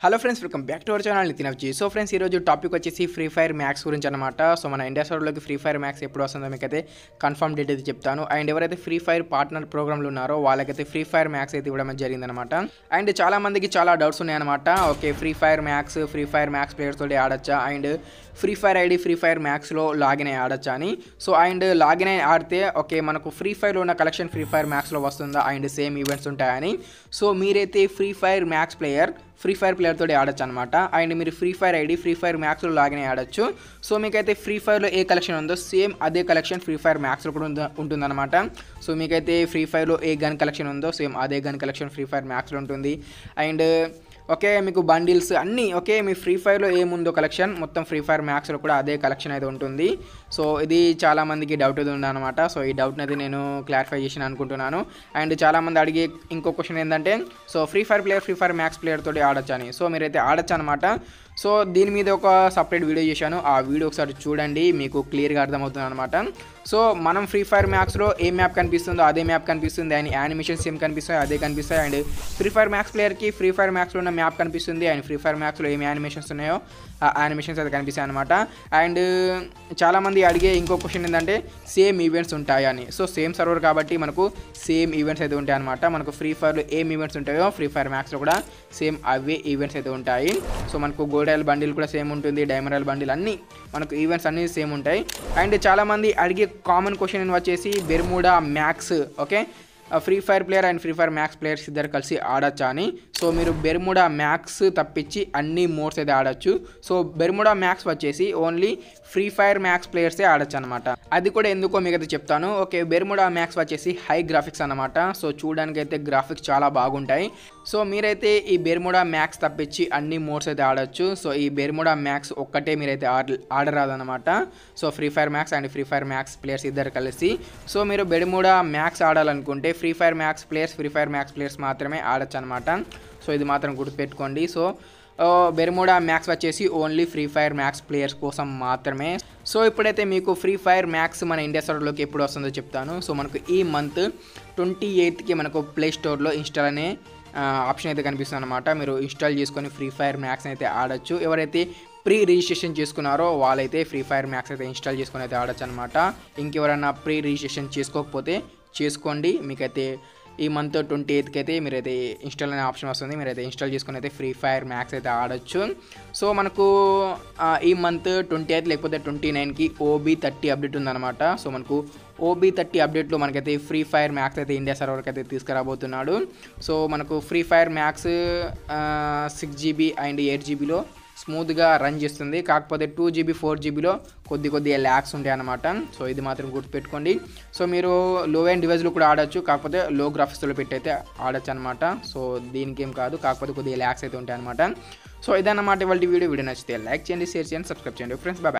hello friends welcome back to our channel Nitin అఫ్జీ so friends ఈరోజు topic వచ్చేసి free fire max గురించి అనమాట సో మన ఇండియా సర్వర్లోకి ఫ్రీ ఫైర్ మ్యాక్స్ ఎప్పుడు వస్తుందో మీకైతే కన్ఫర్మ్ డేట్ అయితే చెప్తాను అండ్ ఎవరైతే ఫ్రీ ఫైర్ పార్ట్నర్ ప్రోగ్రామ్లు ఉన్నారో వాళ్ళకైతే ఫ్రీ ఫైర్ మ్యాక్స్ అయితే ఇవ్వడం జరిగిందనమాట అండ్ చాలా మందికి చాలా డౌట్స్ ఉన్నాయన్నమాట okay free fire max free fire max players తోటి ఆడచ్చా and free fire ID free fire మ్యాక్స్లో లాగిన్ అయ్యి ఆడచ్చా అని సో అండ్ లాగిన్ అయ్యి ఆడితే ఓకే మనకు ఫ్రీ ఫైర్లో ఉన్న కలెక్షన్ ఫ్రీ ఫైర్ మ్యాక్స్లో వస్తుందా అండ్ సేమ్ ఈవెంట్స్ ఉంటాయని సో మీరైతే free fire max player free fire player తోటి ఆడొచ్చు అనమాట అండ్ మీరు free fire ID free fire మ్యాక్స్లో లాగిన్ అయ్యి ఆడొచ్చు సో మీకైతే ఫ్రీ ఫైర్లో ఏ కలెక్షన్ ఉందో సేమ్ అదే కలెక్షన్ ఫ్రీ ఫైర్ మ్యాక్స్లో కూడా ఉంద- ఉంటుందన్నమాట సో మీకైతే ఫ్రీ ఫైర్లో ఏ గన్ కలెక్షన్ ఉందో సేమ్ అదే గన్ కలెక్షన్ ఫ్రీ ఫైర్ మ్యాక్స్లో ఉంటుంది అండ్ ఓకే మీకు బండిల్స్ అన్నీ ఓకే మీ ఫ్రీ ఫైర్లో ఏముందో కలెక్షన్ మొత్తం ఫ్రీ ఫైర్ మ్యాక్స్లో కూడా అదే కలెక్షన్ అయితే ఉంటుంది సో ఇది చాలా మందికి డౌట్ అయితే ఉందన్నమాట సో ఈ డౌట్ని అయితే నేను క్లారిఫై చేసిన అనుకుంటున్నాను అండ్ చాలామంది అడిగే ఇంకో క్వశ్చన్ ఏంటంటే so free fire player free fire max player తోటి ఆడొచ్చని సో మీరైతే ఆడొచ్చు అనమాట సో దీని మీద ఒక సపరేట్ వీడియో చేశాను ఆ వీడియో ఒకసారి చూడండి మీకు క్లియర్గా అర్థమవుతుంది అనమాట సో మనం ఫ్రీ ఫైర్ మ్యాక్స్లో ఏ మ్యాప్ కనిపిస్తుందో అదే మ్యాప్ కనిపిస్తుంది అండ్ యానిమేషన్స్ ఏం కనిపిస్తాయి అదే కనిపిస్తాయి అండ్ ఫ్రీ ఫైర్ మ్యాక్స్ ప్లేయర్కి ఫ్రీ ఫైర్ మ్యాక్స్లో ఉన్న మ్యాప్ కనిపిస్తుంది అండ్ ఫ్రీ ఫైర్ మ్యాక్స్లో ఏం యానిమేషన్స్ ఉన్నాయో ఆ యానిమేషన్స్ అయితే కనిపిస్తాయి అనమాట అండ్ చాలామంది అడిగే ఇంకో క్వశ్చన్ ఏంటంటే సేమ్ ఈవెంట్స్ ఉంటాయా అని సో సేమ్ సర్వర్ కాబట్టి మనకు సేమ్ ఈవెంట్స్ అయితే ఉంటాయి అనమాట మనకు ఫ్రీ ఫైర్లో ఏం ఈవెంట్స్ ఉంటాయో ఫ్రీ ఫైర్ మ్యాక్స్లో కూడా సేమ్ అవే ఈవెంట్స్ అయితే ఉంటాయి సో మనకు గోల్డ్ రాయల్ బండిల్ కూడా సేమ్ ఉంటుంది డైమండ్ రాయల్ బండిల్ అన్నీ మనకు ఈవెంట్స్ అన్నీ సేమ్ ఉంటాయి అండ్ చాలామంది అడిగే కామన్ క్వశ్చన్ వచ్చేసి Bermuda max okay free fire player and free fire max players ఇద్దరు కలిసి ఆడొచ్చా అని సో మీరు బెర్ముడా మ్యాక్స్ తప్పించి అన్ని మోడ్స్ అయితే ఆడొచ్చు సో బెర్ముడా మ్యాక్స్ వచ్చేసి ఓన్లీ ఫ్రీ ఫైర్ మ్యాక్స్ ప్లేయర్సే ఆడొచ్చు అనమాట అది కూడా ఎందుకో మీకు అయితే చెప్తాను ఓకే బెర్ముడా మ్యాక్స్ వచ్చేసి హై గ్రాఫిక్స్ అనమాట సో చూడడానికి అయితే గ్రాఫిక్స్ చాలా బాగుంటాయి సో మీరైతే ఈ బెర్ముడా మ్యాక్స్ తప్పించి అన్ని మోడ్స్ అయితే ఆడొచ్చు సో ఈ బెర్ముడా మ్యాక్స్ ఒక్కటే మీరైతే ఆడ ఆడరాదనమాట so free fire max and free fire max players ఇద్దరు కలిసి సో మీరు బెర్ముడా మ్యాక్స్ ఆడాలనుకుంటే free fire max players free fire max players మాత్రమే ఆడొచ్చు అనమాట సో ఇది మాత్రం గుర్తుపెట్టుకోండి సో బెర్ముడా మ్యాక్స్ వచ్చేసి only free fire max players కోసం మాత్రమే సో ఇప్పుడైతే మీకు ఫ్రీ ఫైర్ మ్యాక్స్ మన ఇండియా సర్వర్లోకి ఎప్పుడు వస్తుందో చెప్తాను సో మనకు ఈ మంత్ ట్వంటీ ఎయిత్కి మనకు ప్లే స్టోర్లో ఇన్స్టాల్ అనే ఆప్షన్ అయితే కనిపిస్తుంది అనమాట మీరు ఇన్స్టాల్ చేసుకొని ఫ్రీ ఫైర్ మ్యాక్స్ అయితే ఆడొచ్చు ఎవరైతే ప్రీ రిజిస్ట్రేషన్ చేసుకున్నారో వాళ్ళైతే ఫ్రీ ఫైర్ మ్యాక్స్ అయితే ఇన్స్టాల్ చేసుకొని అయితే ఆడొచ్చు అనమాట ఇంకెవరైనా ప్రీ రిజిస్ట్రేషన్ చేసుకోకపోతే చేసుకోండి మీకైతే ఈ మంత్ ట్వంటీ ఎయిత్కి అయితే మీరైతే ఇన్స్టాల్ అనే ఆప్షన్ వస్తుంది మీరైతే ఇన్స్టాల్ చేసుకుని అయితే ఫ్రీ ఫైర్ మ్యాక్స్ అయితే ఆడొచ్చు సో మనకు ఆ, ఈ మంత్ ట్వంటీ ఎయిత్ లేకపోతే ట్వంటీ నైన్కి ఓబీ థర్టీ అప్డేట్ ఉందన్నమాట సో మనకు ఓబీ థర్టీ అప్డేట్లో మనకైతే ఫ్రీ ఫైర్ మ్యాక్స్ అయితే ఇండియా సర్వర్కి అయితే తీసుకురాబోతున్నాడు సో మనకు free fire max six GB and eight జీబీలో స్మూత్గా రన్ చేస్తుంది కాకపోతే టూ జీబీ ఫోర్ జీబీలో కొద్ది కొద్దిగా ల్యాక్స్ ఉంటాయి అనమాట సో ఇది మాత్రం గుర్తుపెట్టుకోండి సో మీరు లో అండ్ డివైస్లో కూడా ఆడొచ్చు కాకపోతే లో గ్రాఫిక్స్లో పెట్టి అయితే ఆడొచ్చు అనమాట సో దీనికి ఏం కాదు కాకపోతే కొద్దిగా ల్యాక్స్ అయితే ఉంటాయి అనమాట సో ఇదన్నమాట ఇవాళ వీడియో వీడియో నచ్చితే లైక్ చేయండి షేర్ చేయండి సబ్స్క్రైబ్ చేయండి ఫ్రెండ్స్ బాయ్